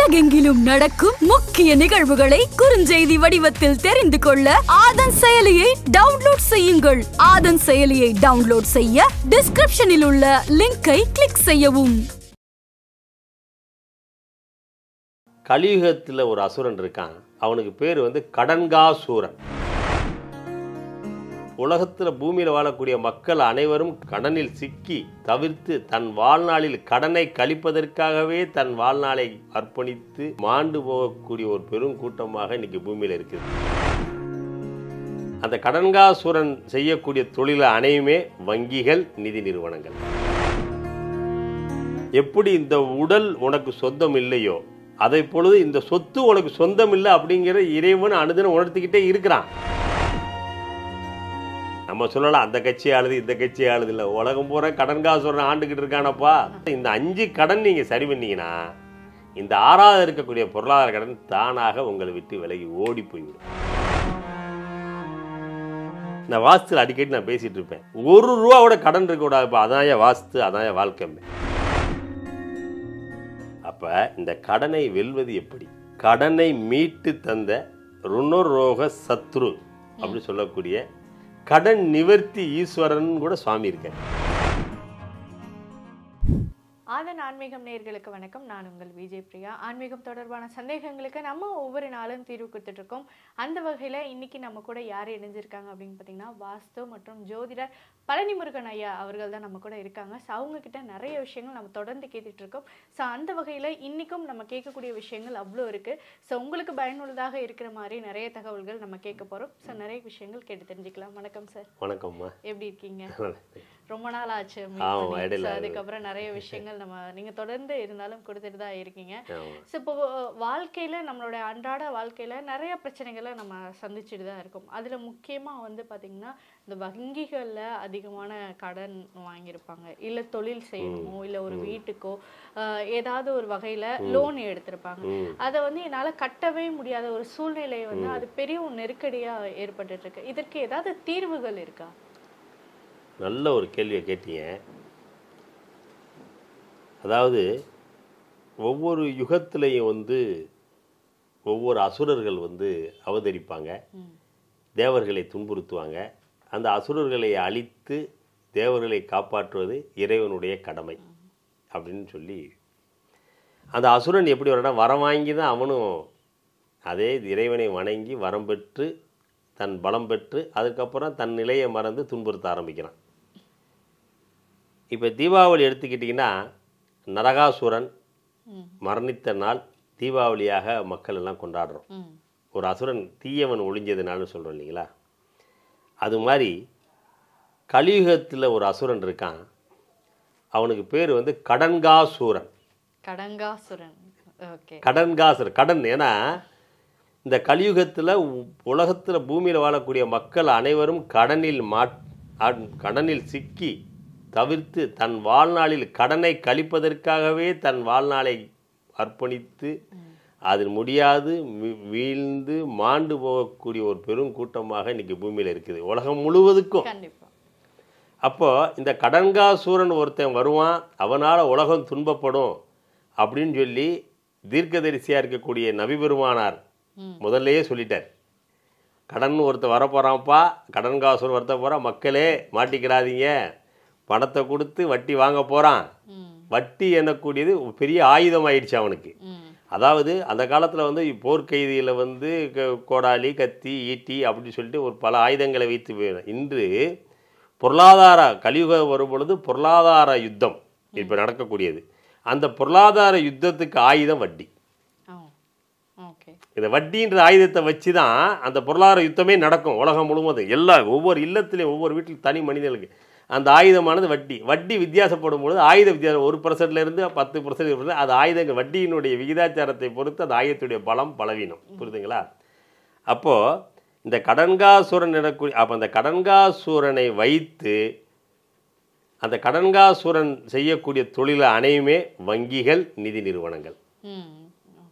உலகெங்கிலும் நடக்கும் முக்கிய நிகழ்வுகளை குறுஞ்செய்தி வடிவத்தில் தெரிந்து கொள்ள ஆதன் செயலியை டவுன்லோட் செய்யுங்கள் ஆதன் செயலியை டவுன்லோட் செய்ய டிஸ்கிரிப்ஷனில் உள்ள லிங்கை கிளிக் செய்யவும் கலியுகத்தில் ஒரு அசுரன் இருக்கான் அவனுக்கு பேர் வந்து கடன்காசூரன் உலகத்தில் பூமியில் வாழக்கூடிய மக்கள் அனைவரும் கடனில் சிக்கி தவிர்த்து தன் வாழ்நாளில் கடனை கழிப்பதற்காகவே தன் வாழ்நாளை அர்ப்பணித்து மாண்டு போகக்கூடிய ஒரு பெரும் கூட்டமாக இன்னைக்கு பூமியில் இருக்குது அந்த கடன்காசூரன் செய்யக்கூடிய தொழில் அனைவுமே வங்கிகள் நிதி நிறுவனங்கள் எப்படி இந்த உடல் உனக்கு சொந்தம் இல்லையோ அதை பொழுது இந்த சொத்து உனக்கு சொந்தம் இல்லை அப்படிங்கிற இறைவன் அனுதினம் உணர்த்திக்கிட்டே இருக்கிறான் நம்ம சொல்லலாம் அந்த கட்சி ஆளுது இந்த கட்சி ஆளுது இல்லை உலகம் பூரா கடன் காசு ஆண்டுகிட்டு இருக்கானப்பா இந்த அஞ்சு கடன் நீங்க சரி பண்ணீங்கன்னா இந்த ஆறாவது இருக்கக்கூடிய பொருளாதார கடன் தானாக உங்களை விட்டு விலகி ஓடி போய்விடும் நான் வாஸ்துல அடிக்கடி நான் பேசிட்டு இருப்பேன் ஒரு ரூபாவோட கடன் இருக்கக்கூடாதுப்பா அதான் என் வாஸ்து அதான் என் வாழ்க்கை அப்ப இந்த கடனை வெல்வது எப்படி கடனை மீட்டு தந்த ருணரோக சத்ரு அப்படின்னு சொல்லக்கூடிய கடன் நிவர்த்தி ஈஸ்வரன் கூட சுவாமி இருக்கார் ஆதன் ஆன்மீகம் நேயர்களுக்கு வணக்கம் நான் உங்கள் விஜய் பிரியா ஆன்மீகம் தொடர்பான சந்தேகங்களுக்கு நம்ம ஒவ்வொரு நாளும் தீர்வு கொடுத்துட்டு இருக்கோம் அந்த வகையில் இன்னைக்கு நம்ம கூட யார் இணைஞ்சிருக்காங்க அப்படின்னு பார்த்தீங்கன்னா வாஸ்து மற்றும் ஜோதிடர் பழனி முருகன் ஐயா அவர்கள் தான் நம்ம கூட இருக்காங்க ஸோ அவங்க கிட்ட நிறைய விஷயங்கள் நம்ம தொடர்ந்து கேட்டுட்டு இருக்கோம் ஸோ அந்த வகையில் இன்னைக்கும் நம்ம கேட்கக்கூடிய விஷயங்கள் அவ்வளோ இருக்கு ஸோ உங்களுக்கு பயனுள்ளதாக இருக்கிற மாதிரி நிறைய தகவல்கள் நம்ம கேட்க போகிறோம் ஸோ நிறைய விஷயங்கள் கேட்டு தெரிஞ்சுக்கலாம் வணக்கம் சார் வணக்கம்மா எப்படி இருக்கீங்க ரொம்ப நாள் ஆச்சு meet ஆமா, பண்ணி. இடையில So, அதுக்கப்புறம் நிறைய விஷயங்கள் நம்ம நீங்க தொடர்ந்து இருந்தாலும் கொடுத்துட்டு தான் இருக்கீங்க ஆமா. ஸோ இப்போ வாழ்க்கையில நம்மளுடைய அன்றாட வாழ்க்கையில நிறைய பிரச்சனைகளை நம்ம சந்திச்சுட்டு தான் இருக்கோம் அதுல முக்கியமா வந்து பாத்தீங்கன்னா இந்த வங்கிகள்ல அதிகமான கடன் வாங்கியிருப்பாங்க இல்ல தொழில் செய்யணுமோ இல்ல ஒரு வீட்டுக்கோ ஆஹ், ஏதாவது ஒரு வகையில லோன் எடுத்திருப்பாங்க ம். அதை வந்து என்னால கட்டவே முடியாத ஒரு சூழ்நிலை வந்து அது பெரிய ஒரு நெருக்கடியா ஏற்பட்டுட்டு இருக்கு இதற்கு ஏதாவது தீர்வுகள் இருக்கா நல்ல ஒரு கேள்வியை கேட்டீங்க அதாவது ஒவ்வொரு யுகத்திலையும் வந்து ஒவ்வொரு அசுரர்கள் வந்து அவதரிப்பாங்க ம். தேவர்களை துன்புறுத்துவாங்க அந்த அசுரர்களை அழித்து தேவர்களை காப்பாற்றுவது இறைவனுடைய கடமை அப்படின்னு சொல்லி அந்த அசுரன் எப்படி வரனா வரம் வாங்கி தான் அவனும் அதே இறைவனை வணங்கி வரம் பெற்று தன் பலம் பெற்று அதுக்கப்புறம் தன் நிலையை மறந்து துன்புறுத்த ஆரம்பிக்கிறான் இப்போ தீபாவளி எடுத்துக்கிட்டிங்கன்னா நரகாசுரன் ம். மரணித்த நாள் தீபாவளியாக மக்கள் எல்லாம் கொண்டாடுறோம் ம் ஒரு அசுரன் தீயவன் ஒளிஞ்சதுனாலும் சொல்கிறோம் இல்லைங்களா அது மாதிரி கலியுகத்தில் ஒரு அசுரன் இருக்கான் அவனுக்கு பேர் வந்து கடன்காசூரன் கடங்காசுரன் ஓகே கடன்காசர் கடன் ஏன்னா இந்த கலியுகத்தில் உலகத்தில் பூமியில் வாழக்கூடிய மக்கள் அனைவரும் கடனில் மாட் அ- கடனில் சிக்கி தவிர்த்து தன் வாழ்நாளில் கடனை கழிப்பதற்காகவே தன் வாழ்நாளை அர்ப்பணித்து அதில் முடியாது வீ- வீழ்ந்து மாண்டு போகக்கூடிய ஒரு பெரும் கூட்டமாக இன்னைக்கு பூமியில் இருக்குது உலகம் முழுவதுக்கும் கண்டிப்பா அப்போ இந்த கடன்காசூரன் ஒருத்தன் வருவான் அவனால் உலகம் துன்பப்படும் அப்படின்னு சொல்லி தீர்க்கதரிசியாக இருக்கக்கூடிய நபி பெருமானார் ம். முதல்லயே சொல்லிட்டார் கடன் ஒருத்தன் வரப்போகிறான்ப்பா கடன்காசூரன் ஒருத்த போகிறான் மக்களே மாட்டிக்கிறாதீங்க பணத்தை கொடுத்து வட்டி வாங்க போகிறான் ம் வட்டி எனக்கூடியது ஒரு பெரிய ஆயுதம் ஆயிடுச்சு அவனுக்கு ம் அதாவது அந்த காலத்தில் வந்து போர்க்கைதியில் வந்து க- கோடாலி கத்தி ஈட்டி அப்படின்னு சொல்லிட்டு ஒரு பல ஆயுதங்களை வைத்து போயிடும் இன்று பொருளாதார கலியுகம் வரும் பொழுது பொருளாதார யுத்தம் இப்போ நடக்கக்கூடியது அந்த பொருளாதார யுத்தத்துக்கு ஆயுதம் வட்டி ஓ ஓகே இந்த வட்டின்ற ஆயுதத்தை வச்சு தான் அந்த பொருளாதார யுத்தமே நடக்கும் உலகம் முழுவதும் எல்லா ஒவ்வொரு இல்லத்திலையும் ஒவ்வொரு வீட்டிலும் தனி மனிதனுக்கு அந்த ஆயுதமானது வட்டி வட்டி வித்தியாசப்படும் பொழுது ஆயுத வித்தியாசம் ஒரு பர்சன்ட்ல இருந்து பத்து பர்சன்ட் அது ஆயுதங்கள் வட்டியினுடைய விகிதாச்சாரத்தை பொறுத்து அந்த ஆயுதத்துடைய பலம் பலவீனம் புரியுதுங்களா அப்போ இந்த கடன்காசூரன் எனக்கூடிய அப்போ அந்த கடன்காசூரனை வைத்து அந்த கடன்காசூரன் செய்யக்கூடிய தொழில் அனைவுமே வங்கிகள் நிதி நிறுவனங்கள் ம் ஓகே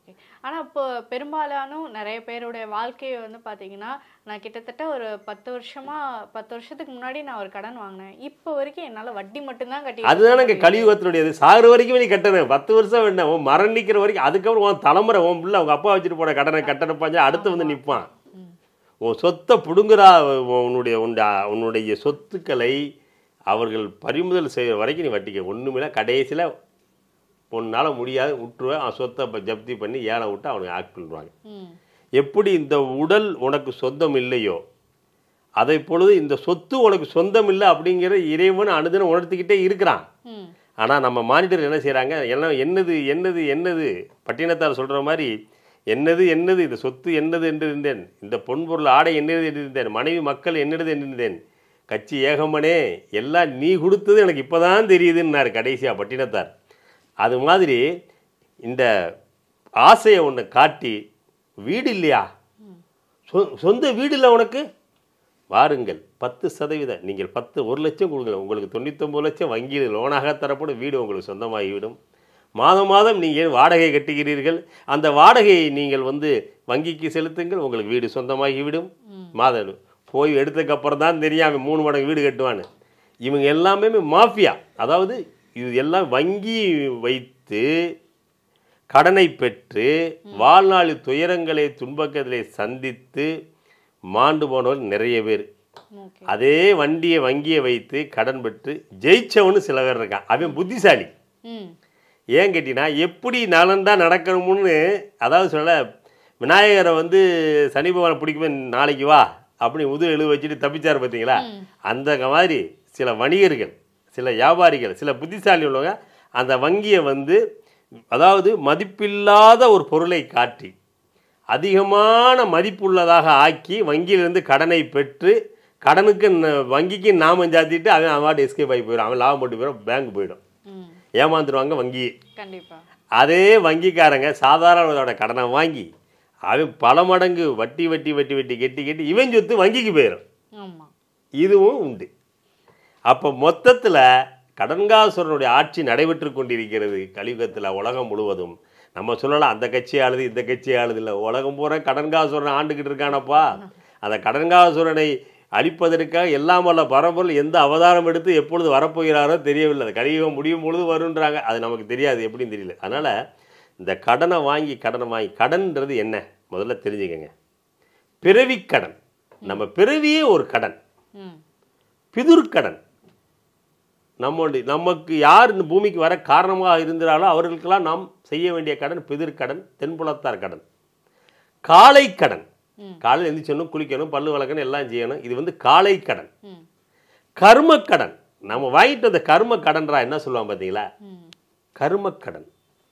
ஆனா இப்போ பெரும்பாலானும் நிறைய பேருடைய வாழ்க்கையை வந்து பாத்தீங்கன்னா நான் கிட்டத்தட்ட ஒரு பத்து வருஷமா பத்து வருஷத்துக்கு முன்னாடி நான் ஒரு கடன் வாங்கினேன் இப்போ வரைக்கும் என்னால வட்டி மட்டும்தான் கட்டி அதுதானங்க கலியுகத்தினுடையது சாகுற வரைக்கும் நீ கட்டணும் பத்து வருஷம் வேண்டாம் உன் மரணிக்கிற வரைக்கும் அதுக்கப்புறம் உன் தலைமுறை உன் பிள்ளை அவங்க அப்பா வச்சுட்டு போன கடனை கட்டணப்பாஞ்சா அடுத்து வந்து நிற்பான் உன் சொத்தை பிடுங்குறா உன்னுடைய உன்னுடைய உன்னுடைய சொத்துக்களை அவர்கள் பறிமுதல் செய்கிற வரைக்கும் நீ வட்டிக்க ஒன்றுமில்ல கடைசியில் உன்னால் முடியாது விட்டுருவேன் அவன் சொத்தை இப்ப ஜப்தி பண்ணி ஏழை விட்டு அவனுக்கு ஆக்ட் பண்ணுவாங்க ம் எப்படி இந்த உடல் உனக்கு சொந்தம் இல்லையோ அதை பொழுது இந்த சொத்து உனக்கு சொந்தம் இல்லை அப்படிங்கிற இறைவன் அனுதினம் உணர்த்திக்கிட்டே இருக்கிறான் ம் ஆனால் நம்ம மானிட்டர் என்ன செய்கிறாங்க எல்லாம் என்னது என்னது என்னது பட்டினத்தார் சொல்கிற மாதிரி என்னது என்னது இந்த சொத்து என்னது என்று இருந்தேன் இந்த பொன்பொருள் ஆடை என்னது என்று இருந்தேன் மனைவி மக்கள் என்னது என்று இருந்தேன் கட்சி ஏகமனே எல்லாம் நீ கொடுத்தது எனக்கு இப்போதான் தெரியுதுன்னாரு கடைசியாக பட்டினத்தார் அது மாதிரி இந்த ஆசையை ஒன்று காட்டி வீடு இல்லையா சொ- சொந்த வீடு இல்லை உனக்கு வாருங்கள் பத்து சதவீதம் நீங்கள் பத்து ஒரு லட்சம் கொடுங்க உங்களுக்கு தொண்ணூத்தொம்பது லட்சம் வங்கியில் லோனாக தரப்படும் வீடு உங்களுக்கு சொந்தமாகிவிடும் மாதம் மாதம் நீங்கள் வாடகை கட்டுகிறீர்கள் அந்த வாடகையை நீங்கள் வந்து வங்கிக்கு செலுத்துங்கள் உங்களுக்கு வீடு சொந்தமாகிவிடும் மாதம் போய் எடுத்ததுக்கப்புறம் தான் தெரியும் அவன் மூணு மடங்கு வீடு கட்டுவான்னு இவங்க எல்லாமே மாஃபியா அதாவது இது எல்லாம் வங்கி வைத்து கடனை பெற்று வாழ்நாளில் துயரங்களை துன்பக்கங்களை சந்தித்து மாண்டு போனவர் நிறைய பேர் ஓகே அதே வண்டியை வங்கியை வைத்து கடன் பெற்று ஜெயிச்சவனு சில பேர் இருக்கான் அவன் புத்திசாலி ம் ஏன் கேட்டினா எப்படி நலன்டா நடக்கணும்னு அதாவது சொல்ல விநாயகரை வந்து சனி பகவானை பிடிக்குமே நாளைக்கு வா அப்படி முது எழு வச்சுட்டு தப்பிச்சார் பார்த்தீங்களா அந்த மாதிரி சில வணிகர்கள் சில வியாபாரிகள் சில புத்திசாலி உள்ளவங்க அந்த வங்கியை வந்து அதாவது மதிப்பில்லாத ஒரு பொருளை காட்டி அதிகமான மதிப்புள்ளதாக ஆக்கி வங்கியிலிருந்து கடனை பெற்று கடனுக்கு ந- வங்கிக்கு நாமம் சாத்திட்டு அவன் அவன் எஸ்கேப் ஆகி போயிடும் அவன் லாபம் போட்டு போயிடும் பேங்க் போயிடும் ம் ஏமாந்துருவாங்க வங்கி கண்டிப்பா அதே வங்கிக்காரங்க சாதாரணதோட கடனை வாங்கி அவன் பல மடங்கு வட்டி வட்டி வட்டி வட்டி கெட்டி கெட்டி இவன் சொத்து வங்கிக்கு போயிடும் ஆமா இதுவும் உண்டு அப்போ மொத்தத்தில் கடன்காசுரனுடைய ஆட்சி நடைபெற்று கொண்டிருக்கிறது கலியுகத்தில் உலகம் முழுவதும் நம்ம சொல்லலாம் அந்த கட்சி ஆளுது இந்த கட்சி ஆளுது இல்லை உலகம் பூரா கடன்காசுரன் ஆண்டுக்கிட்டு இருக்கானப்பா அந்த கடன்காசுரனை அழிப்பதற்காக எல்லாம் வல்ல பரம்பொருள் எந்த அவதாரம் எடுத்து எப்பொழுது வரப்போகிறாரோ தெரியவில்லை அது கலியுகம் முடியும் பொழுது வருன்றாங்க அது நமக்கு தெரியாது எப்படின்னு தெரியல அதனால் இந்த கடனை வாங்கி கடனை வாங்கி கடன்ன்றது என்ன முதல்ல தெரிஞ்சுக்கங்க பிறவிக் கடன் நம்ம பிறவியே ஒரு கடன் ம் பிதுர்க்கடன் நம்முடைய நமக்கு யார் இந்த பூமிக்கு வர காரணமாக இருந்தாலும் அவர்களுக்கெல்லாம் நாம் செய்ய வேண்டிய கடன் பிதிர்க்கடன் தென்புலத்தார் கடன் காலை கடன் ம். காலையில் எந்திரிச்சணும் குளிக்கணும் பல்லு வளர்க்கணும் எல்லாம் செய்யணும் இது வந்து காலை கடன் ம் கர்ம கடன் நம்ம வாங்கிட்டு வந்த கர்ம கடன்றா என்ன சொல்லுவாங்க பார்த்தீங்களா ம் கர்ம கடன்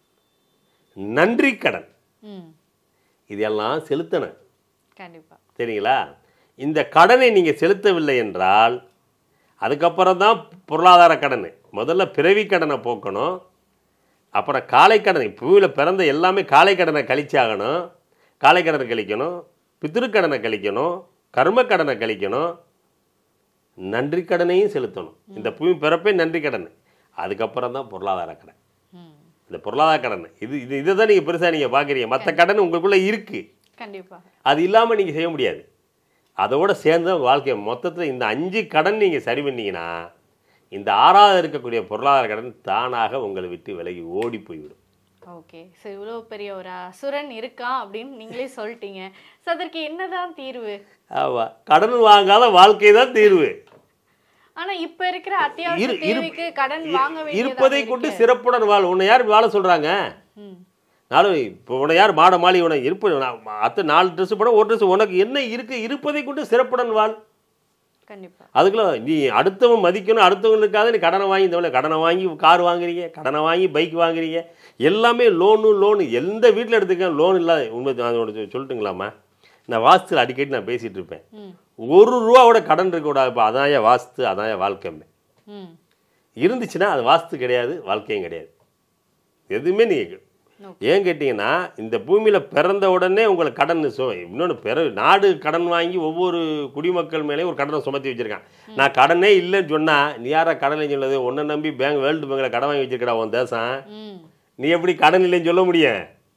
நன்றி கடன் ம் இதெல்லாம் செலுத்தணும் கண்டிப்பா சரிங்களா இந்த கடனை நீங்கள் செலுத்தவில்லை என்றால் அதுக்கப்புறம் தான் பொருளாதார கடன் முதல்ல பிறவி கடனை போக்கணும் அப்புறம் காலை கடன் பூவில் பிறந்த எல்லாமே காலை கடனை கழிச்சாகணும் காலை கடனை கழிக்கணும் பித்திருக்கடனை கழிக்கணும் கர்ம கடனை கழிக்கணும் நன்றி கடனையும் செலுத்தணும் இந்த பூமி பிறப்பே நன்றி கடன் அதுக்கப்புறம் தான் பொருளாதார கடன் ம் இந்த பொருளாதார கடன் இது இது இதை தான் நீங்கள் பெருசாக நீங்கள் பார்க்குறீங்க மற்ற கடன் உங்களுக்குள்ளே இருக்குது கண்டிப்பா அது இல்லாமல் நீங்கள் செய்ய முடியாது அதோட சேர்ந்து உங்கள் வாழ்க்கையை மொத்தத்தில் இந்த அஞ்சு கடன் நீங்கள் சரி பண்ணீங்கன்னா இந்த ஆறாவது இருக்கக்கூடிய பொருளாதார கடன் தானாக உங்களை விட்டு விலகி ஓடி போய்விடும் ஓகே ஸோ இவ்வளோ பெரிய ஒரு அசுரன் இருக்கான் அப்படின்னு நீங்களே சொல்லிட்டீங்க ஸோ அதற்கு என்னதான் தீர்வு ஆமாம் கடன் வாங்காத வாழ்க்கை தான் தீர்வு ஆனா இப்ப இருக்கிற அத்தியாவசிய இரு- இரு- தேவைக்கு கடன் இரு- வாங்க வேண்டியதா இருப்பதை கொண்டு சிறப்புடன் வாழ் உன்னை யார் வாழ சொல்கிறாங்க ம் நானும் இப்போ உன்னை யார் மாட மாளி உன இருப்பு நான் அத்தை நாலு ட்ரெஸ் போட ஒரு ட்ரெஸ் உனக்கு என்ன இருக்கு இருப்பதை கொண்டு சிறப்புடன் வாழ் கண்டிப்பா அதுக்குள்ள நீ அடுத்தவன் மதிக்கணும் அடுத்தவங்களுக்காக நீ கடனை வாங்கி இந்த கடனை வாங்கி கார் வாங்குறீங்க கடனை வாங்கி பைக் வாங்குறீங்க எல்லாமே லோனு லோனு எந்த வீட்டில் எடுத்துக்க லோன் இல்லாத உண்மை நான் ஒன்று சொல்லட்டுங்களாம்மா நான் வாஸ்து அடிக்கடி நான் பேசிகிட்டு இருப்பேன் ம் ஒரு ரூபாவோட கடன் இருக்கக்கூடாது இப்போ அதான் என் வாஸ்து அதான் என் வாழ்க்கைமே ம் இருந்துச்சுன்னா அது வாஸ்து கிடையாது வாழ்க்கையும் கிடையாது எதுவுமே நீங்கள் ஏன் கேட்டிங்கன்னா இந்த பூமியில் பிறந்த உடனே உங்களுக்கு கடன் சு இன்னொன்று பிற நாடு கடன் வாங்கி ஒவ்வொரு குடிமக்கள் மேலேயும் ஒரு கடனை சுமத்தி வச்சுருக்கான் நான் கடனே இல்லைன்னு சொன்னால் நீ யாரா கடன் சொன்னது உன்னை நம்பி பேங்க் வேர்ல்டு பேங்கில் கடன் வாங்கி வச்சிருக்கடா உன் தேசம் ம் நீ எப்படி கடன் இல்லைன்னு சொல்ல முடியும்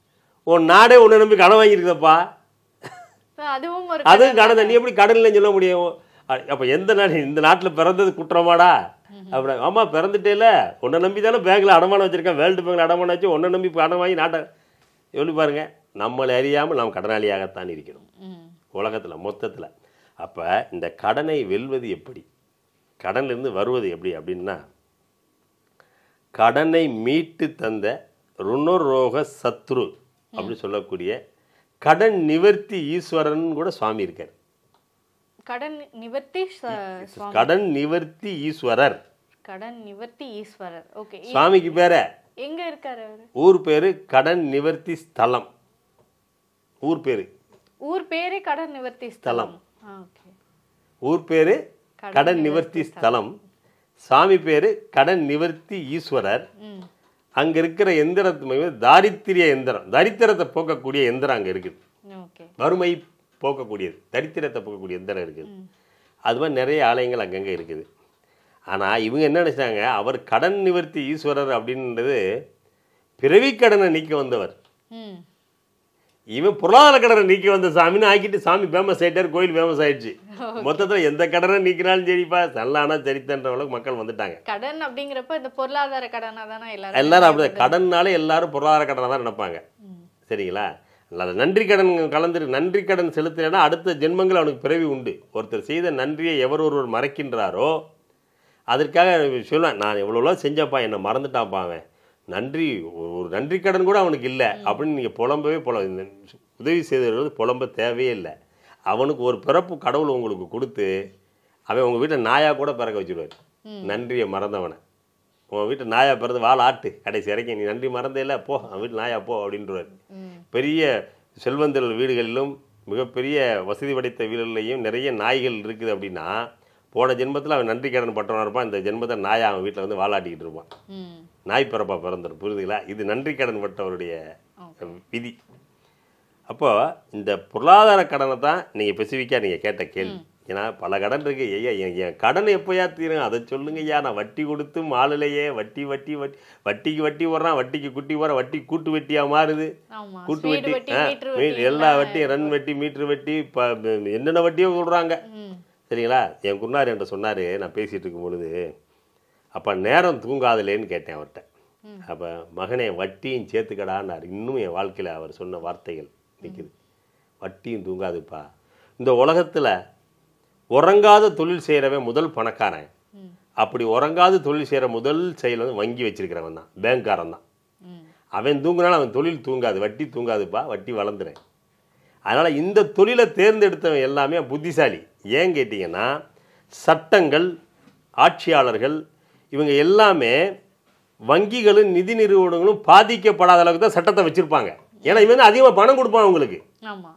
உன் நாடே உன்னை நம்பி கடன் வாங்கியிருக்குதப்பா அதுவும் ஒரு அதுவும் கடன் நீ எப்படி கடன் இல்லைன்னு சொல்ல முடியும் அ- அப்ப எந்த நாடு இந்த நாட்டுல பிறந்தது குற்றமாடா அப்படி ஆமா பிறந்துட்டேல உன்னை நம்பி தானே பேங்க்ல அடமானம் வச்சிருக்கேன் வேர்ல்டு பேங்க்ல அடமானம் வச்சு உன்னை நம்பி கடன் வாங்கி நாட்டை சொல்லி பாருங்க நம்மளை அறியாமல் நாம் கடனாளியாகத்தான் இருக்கிறோம் ம் உலகத்துல மொத்தத்துல அப்ப இந்த கடனை வெல்வது எப்படி கடன்ல இருந்து வருவது எப்படி அப்படின்னா கடனை மீட்டு தந்த ருணரோக சத்ரு அப்படின்னு சொல்லக்கூடிய கடன் நிவர்த்தி ஈஸ்வரன் கூட சுவாமி இருக்கார் கடன் நிவர்த்தி ச- சுவாமி கடன் நிவர்த்தி ஈஸ்வரர் கடன் நிவர்த்தி ஈஸ்வரர் ஓகே சுவாமிக்கு பேர எங்க இருக்காரு அவரு ஊர் பேரு கடன் நிவர்த்தி ஸ்தலம் ஊர் பேரு ஊர் பேரே கடன் நிவர்த்தி ஸ்தலம் ஓகே ஊர் பேரு கடன் நிவர்த்தி ஸ்தலம் சாமி பேரு கடன் நிவர்த்தி ஈஸ்வரர் ம் அங்க இருக்கிற எந்திரத்து தாரித்திரிய எந்திரம் தரித்திரத்தை போக்கக்கூடிய எந்திரம் அங்க இருக்குது ஓகே வறுமை போக்கக்கூடியது தரித்திரத்தை போக்கக்கூடிய எந்திரம் இருக்குது அது மாதிரி நிறைய ஆலயங்கள் அங்கங்கே இருக்குது ஆனால் இவங்க என்ன நினைச்சாங்க அவர் கடன் நிவர்த்தி ஈஸ்வரர் அப்படின்றது பிறவி கடனை நீக்க வந்தவர் ம் இவன் பொருளாதார கடனை நீக்கி வந்த சாமின்னு ஆக்கிட்டு சாமி ஃபேமஸ் ஆயிட்டார் கோயில் ஃபேமஸ் ஆயிடுச்சு மொத்தத்தில் எந்த கடனை நீக்கினாலும் சரிப்பா நல்லானா சரித்தன்ற அளவுக்கு மக்கள் வந்துட்டாங்க கடன் அப்படிங்கிறப்ப இந்த பொருளாதார கடனா தானே எல்லாரும் எல்லாரும் அப்படி கடன்னாலே எல்லாரும் பொருளாதார கடனை தான் நினைப்பாங்க சரிங்களா அல்லாத நன்றி கடன் கலந்து நன்றி கடன் செலுத்தலைன்னா அடுத்த ஜென்மங்கள் அவனுக்கு பிறவி உண்டு ஒருத்தர் செய்த நன்றியை எவர் ஒருவர் மறைக்கின்றாரோ அதற்காக சொல்லுவேன் நான் எவ்வளோலாம் செஞ்சப்பா என்னை மறந்துட்டான்ப்பா அவன் நன்றி ஒரு நன்றி கடன் கூட அவனுக்கு இல்லை அப்படின்னு நீங்கள் புலம்பவே புல இந்த உதவி செய்தவர்கள் புலம்ப தேவையே இல்லை அவனுக்கு ஒரு பிறப்பு கடவுள் உங்களுக்கு கொடுத்து அவன் உங்கள் வீட்டில் நாயாக கூட பிறக்க வச்சுருவார் நன்றியை மறந்தவனை உன் வீட்டு நாயா பிறந்து வாழ ஆட்டு கடைசி வரைக்கும் நீ நன்றி மறந்தே இல்லை போ அவன் வீட்டு நாயா போ அப்படின்றவார் பெரிய செல்வந்தர்கள் வீடுகளிலும் மிகப்பெரிய வசதி படைத்த வீடுகள்லையும் நிறைய நாய்கள் இருக்குது அப்படின்னா போன ஜென்மத்தில் அவன் நன்றி கடன் பட்டவனாக இருப்பான் இந்த ஜென்மத்தில் நாயா அவன் வீட்டில் வந்து வாழாட்டிக்கிட்டு இருப்பான் ம் நாய் பிறப்பா பிறந்துடும் புரியுதுங்களா இது நன்றி கடன் பட்டவருடைய விதி அப்போ இந்த பொருளாதார கடனை தான் நீங்கள் ஸ்பெசிஃபிக்காக நீங்கள் கேட்ட கேள்வி ஏன்னா பல கடன் இருக்கு ஐயா என் என் கடன் எப்போயா தீரும் அதை சொல்லுங்க ஐயா நான் வட்டி கொடுத்து மாலையிலேயே வட்டி வட்டி வட்டி வட்டிக்கு வட்டி போடுறான் வட்டிக்கு குட்டி போடுறான் வட்டி கூட்டு வட்டியாக மாறுது ஆமா கூட்டு ஸ்வீட் வட்டி வட்டி ஆ, மீட்டர் மீ- வட்டி எல்லா வட்டியும் ரன் வட்டி மீட்ரு வட்டி இப்போ என்னென்ன வட்டியோ சொல்கிறாங்க ம் சரிங்களா என் குருநார் என்கிட்ட சொன்னார் நான் பேசிகிட்டு இருக்கும் பொழுது அப்போ நேரம் தூங்காதலேன்னு கேட்டேன் அவர்கிட்ட அப்போ மகனே வட்டியும் சேர்த்துக்கடான்னார் இன்னும் என் வாழ்க்கையில் அவர் சொன்ன வார்த்தைகள் நிற்குது வட்டியும் தூங்காதுப்பா இந்த உலகத்தில் உறங்காத தொழில் செய்கிறவன் முதல் பணக்காரன் ம் அப்படி உறங்காத தொழில் செய்கிற முதல் செயல் வந்து வங்கி வச்சிருக்கிறவன் தான் பேங்க்காரன் தான் ம் அவன் தூங்குனாலும் அவன் தொழில் தூங்காது வட்டி தூங்காதுப்பா வட்டி வளர்ந்துறேன் அதனால் இந்த தொழிலை தேர்ந்தெடுத்தவன் எல்லாமே புத்திசாலி ஏன் கேட்டிங்கன்னா சட்டங்கள் ஆட்சியாளர்கள் இவங்க எல்லாமே வங்கிகளும் நிதி நிறுவனங்களும் பாதிக்கப்படாத அளவுக்கு தான் சட்டத்தை வச்சுருப்பாங்க ஏன்னா இவன் வந்து அதிகமாக பணம் கொடுப்பான் அவங்களுக்கு ஆமா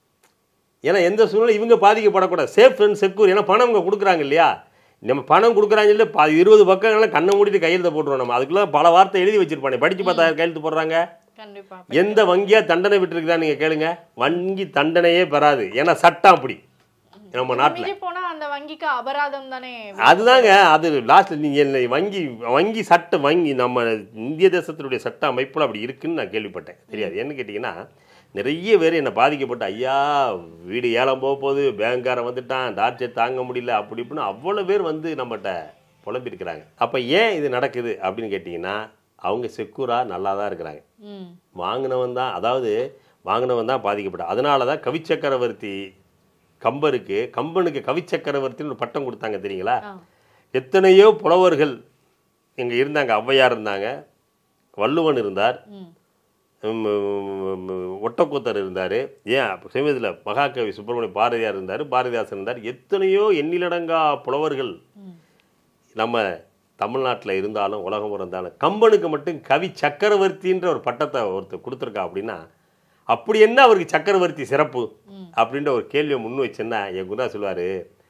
ஏன்னா எந்த சூழ்நிலை இவங்க பாதிக்கப்படக்கூடாது சேஃப் அண்ட் செக்யூர் ஏன்னா பணம் இவங்க கொடுக்குறாங்க இல்லையா நம்ம பணம் கொடுக்குறாங்க இல்லை பா இருபது பக்கங்கள்லாம் கண்ணை மூடிட்டு கையெழுத்து போட்டுருவோம் நம்ம அதுக்குலாம் பல வார்த்தை எழுதி வச்சிருப்பானே படித்து பார்த்தா கையெழுத்து போடுறாங்க கண்டிப்பா எந்த வங்கியா தண்டனை விட்டுருக்குதா நீங்கள் கேளுங்க வங்கி தண்டனையே பெறாது ஏன்னா சட்டம் அப்படி நம்ம நாட்டில் மிஞ்சி போனா அந்த வங்கிக்கு அபராதம் தானே அதுதாங்க அது லாஸ்ட்டில் நீங்கள் வங்கி வங்கி சட்ட வங்கி நம்ம இந்திய தேசத்தினுடைய சட்ட அமைப்பில் அப்படி இருக்குன்னு நான் கேள்விப்பட்டேன் தெரியாது என்ன கேட்டிங்கன்னா நிறைய பேர் என்னை பாதிக்கப்பட்ட ஐயா வீடு ஏலம் போக போகுது பேங்க்காரன் வந்துட்டான் டார்ச்சர் தாங்க முடியல அப்படி இப்படின்னு அவ்வளோ பேர் வந்து நம்மகிட்ட புலம்பிருக்கிறாங்க அப்போ ஏன் இது நடக்குது அப்படின்னு கேட்டிங்கன்னா அவங்க செக்யூராக நல்லா தான் இருக்கிறாங்க ம் வாங்கினவன் தான் அதாவது வாங்கினவன் தான் பாதிக்கப்பட்டான் அதனால தான் கவிச்சக்கரவர்த்தி கம்பருக்கு கம்பனுக்கு கவிச்சக்கரவர்த்தின்னு ஒரு பட்டம் கொடுத்தாங்க தெரியுங்களா ஆ எத்தனையோ புலவர்கள் இங்கே இருந்தாங்க ஔவையார் இருந்தாங்க வள்ளுவன் இருந்தார் ம் உம், உம், உம், ஒட்டக்கூத்தர் இருந்தார் ஏன் சமீபத்தில் மகாகவி சுப்பிரமணிய பாரதியார் இருந்தார் பாரதிதாசன் இருந்தார் எத்தனையோ எண்ணிலடங்கா புலவர்கள் ம் நம்ம தமிழ்நாட்டில் இருந்தாலும் உலகம் இருந்தாலும் கம்பனுக்கு மட்டும் கவி சக்கரவர்த்தின்ற ஒரு பட்டத்தை ஒருத்தர் கொடுத்துருக்கா அப்படின்னா அப்படி என்ன அவருக்கு சக்கரவர்த்தி சிறப்பு அப்படின்ற ஒரு கேள்வியை முன் வச்சேன்னா என் குருநா சொல்லுவார்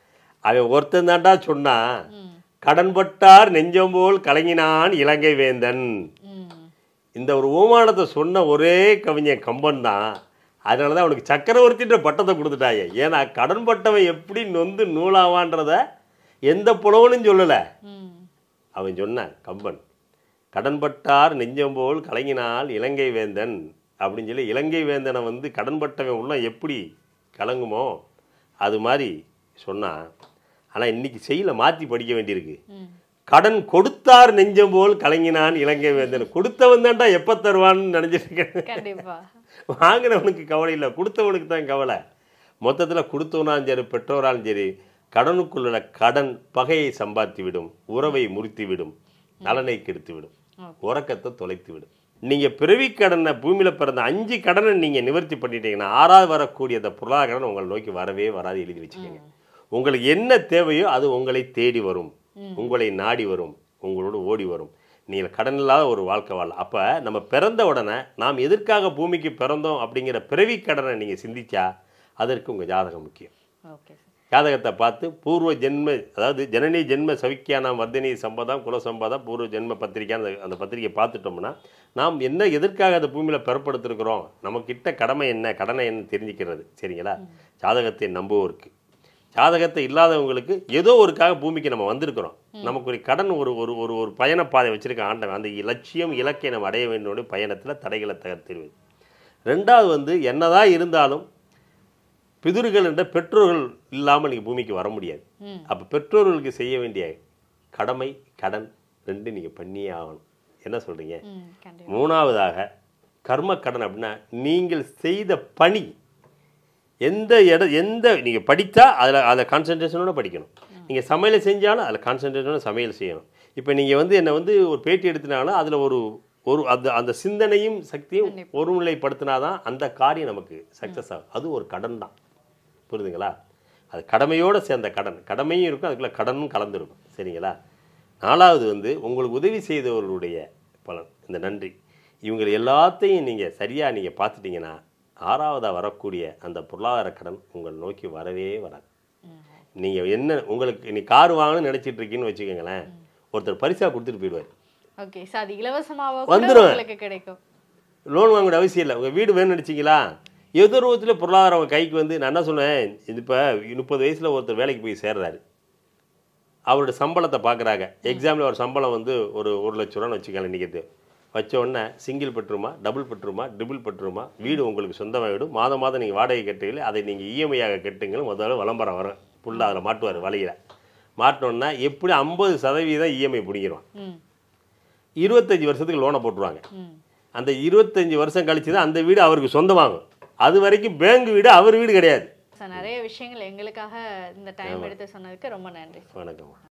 அவன் ஒருத்தன் தாண்டா சொன்னான் ம் கடன்பட்டார் நெஞ்சம் போல் கலங்கினான் இலங்கை வேந்தன் ம் இந்த ஒரு ஓமானத்தை சொன்ன ஒரே கவிஞன் கம்பன் தான் அதனால தான் அவனுக்கு சக்கரவர்த்தின்ற பட்டத்தை கொடுத்துட்டாங்க ஏன்னா கடன்பட்டவன் எப்படி நொந்து நூலாவான்றத எந்த புலவனும் சொல்லலை ம் அவன் சொன்னான் கம்பன் கடன்பட்டார் நெஞ்சம் போல் கலங்கினால் இலங்கை வேந்தன் அப்படின்னு சொல்லி இலங்கை வேந்தனை வந்து கடன்பட்டவன் உள்ள எப்படி கலங்குமோ அது மாதிரி சொன்னான் ஆனால் இன்னைக்கு செய்யல மாற்றி படிக்க வேண்டியிருக்கு ம் கடன் கொடுத்தார் நெஞ்சம் போல் கலங்கினான் இலங்கை வேந்தன் கொடுத்தவன் தான்டா எப்போ தருவான்னு நினைச்சிட்டு இருக்கேன் கண்டிப்பா வாங்கினவனுக்கு கவலை இல்லை கொடுத்தவனுக்கு தான் கவலை மொத்தத்தில் கொடுத்தவனாலும் சரி பெற்றோராலும் சரி கடனுக்குள்ள கடன் பகையை சம்பாத்தி விடும் உறவை முறித்து விடும் நலனை கெடுத்து விடும் உறக்கத்தை தொலைத்து விடும் நீங்கள் பிறவி கடனை பூமியில் பிறந்த அஞ்சு கடனை நீங்கள் நிவர்த்தி பண்ணிட்டீங்கன்னா ஆறாவது வரக்கூடிய அந்த பொருளாதார கடன் உங்களை நோக்கி வரவே வராது எழுதி வச்சுக்கோங்க உங்களுக்கு என்ன தேவையோ அது உங்களை தேடி வரும் உங்களை நாடி வரும் உங்களோடு ஓடி வரும் நீங்கள் கடன் இல்லாத ஒரு வாழ்க்கை வாழலாம் அப்போ நம்ம பிறந்த உடனே நாம் எதற்காக பூமிக்கு பிறந்தோம் அப்படிங்கிற பிறவி கடனை நீங்கள் சிந்திச்சா அதற்கு உங்கள் ஜாதகம் முக்கியம் ஓகே சார் ஜாதகத்தை பார்த்து பூர்வ ஜென்ம அதாவது ஜனனி ஜென்ம சவிக்கியானாம் வர்தினி சம்பதம் குல சம்பதம் பூர்வ ஜென்ம பத்திரிக்கையான அந்த அந்த பத்திரிக்கையை பார்த்துட்டோம்னா நாம் என்ன எதற்காக அந்த பூமியில் பிறப்படுத்திருக்கிறோம் நம்மக்கிட்ட கடமை என்ன கடனை என்ன தெரிஞ்சுக்கிறது சரிங்களா ஜாதகத்தை நம்புவோருக்கு ஜாதகத்தை இல்லாதவங்களுக்கு ஏதோ ஒருக்காக பூமிக்கு நம்ம வந்திருக்கிறோம் நமக்கு ஒரு கடன் ஒரு ஒரு ஒரு ஒரு பயணப்பாதை வச்சிருக்க ஆண்டவன் அந்த லட்சியம் இலக்கை நம்ம அடைய வேண்டும் பயணத்தில் தடைகளை தகர்த்திடுவது ரெண்டாவது வந்து என்னதான் இருந்தாலும் பிதுர்கள் என்ற பெற்றோர்கள் இல்லாமல் நீங்கள் பூமிக்கு வர முடியாது ம் அப்போ பெற்றோர்களுக்கு செய்ய வேண்டிய கடமை கடன் ரெண்டு நீங்கள் பண்ணியே ஆகணும் என்ன சொல்கிறீங்க ம் கண்டிப்பா மூணாவதாக கர்ம கடன் அப்படின்னா நீங்கள் செய்த பணி எந்த இட எந்த நீங்கள் படித்தா அதில் அதில் கான்சன்ட்ரேஷனோட படிக்கணும் நீங்கள் சமையலை செஞ்சாலும் அதில் கான்சன்ட்ரேஷனோட சமையல் செய்யணும் இப்போ நீங்கள் வந்து என்னை வந்து ஒரு பேட்டி எடுத்தினாலும் அதில் ஒரு ஒரு அந்த அந்த சிந்தனையும் சக்தியும் ஒருநிலைப்படுத்தினாதான் அந்த காரியம் நமக்கு சக்ஸஸ் ஆகும் அது ஒரு கடன் தான் புரியுதுங்களா அது கடமையோடு சேர்ந்த கடன் கடமையும் இருக்கும் அதுக்குள்ள கடனும் கலந்துருக்கும் சரிங்களா நாலாவது வந்து உங்களுக்கு உதவி செய்தவர்களுடைய பலன் இந்த நன்றி இவங்க எல்லாத்தையும் நீங்கள் சரியாக நீங்கள் பார்த்துட்டீங்கன்னா ஆறாவதாக வரக்கூடிய அந்த பொருளாதார கடன் உங்கள் நோக்கி வரவே வராது நீங்கள் என்ன உங்களுக்கு நீ கார் வாங்கணும்னு நினச்சிட்டு இருக்கீங்கன்னு வச்சுக்கோங்களேன் ஒருத்தர் பரிசாக கொடுத்துட்டு போயிடுவார் ஓகே சார் அது இலவசமாக கூட வந்துரும். உங்களுக்கு கிடைக்கும் லோன் வாங்க வேண்டிய அவசியம் இல்லை உங்கள் வீடு வேணும்னு நினச்சிங்களா எதிர்வத்தில் பொருளாதாரம் அவங்க கைக்கு வந்து நான் என்ன சொன்னேன் இது இப்போ முப்பது வயசில் ஒருத்தர் வேலைக்கு போய் சேர்றாரு அவரோட சம்பளத்தை பார்க்குறாங்க எக்ஸாமில் ஒரு சம்பளம் வந்து ஒரு ஒரு லட்ச ரூபான்னு வச்சுக்கலாம் இன்றைக்கி வச்ச உடனே சிங்கிள் பெட்ரூமா டபுள் பெட்ரூமா ட்ரிபிள் பெட்ரூமா வீடு உங்களுக்கு சொந்தமாக வீடு மாதம் மாதம் நீங்கள் வாடகை கட்டுங்களே அதை நீங்கள் இஎம்ஐயாக கட்டுங்கள் முதல்ல விளம்பரம் வரும் ஃபுல்லாக அதில் மாட்டுவார் வழியில் மாட்டினோன்னா எப்படி ஐம்பது சதவீதம் இஎம்ஐ பிடிங்கிருவான் ம் இருபத்தஞ்சி வருஷத்துக்கு லோனை போட்டுருவாங்க ம் அந்த இருபத்தஞ்சி வருஷம் கழிச்சு தான் அந்த வீடு அவருக்கு சொந்தமாகும் அது வரைக்கும் பேங்க் வீடு அவர் வீடு கிடையாது சார் நிறைய விஷயங்கள் எங்களுக்காக இந்த டைம் எடுத்து சொன்னதுக்கு ரொம்ப நன்றி வணக்கம்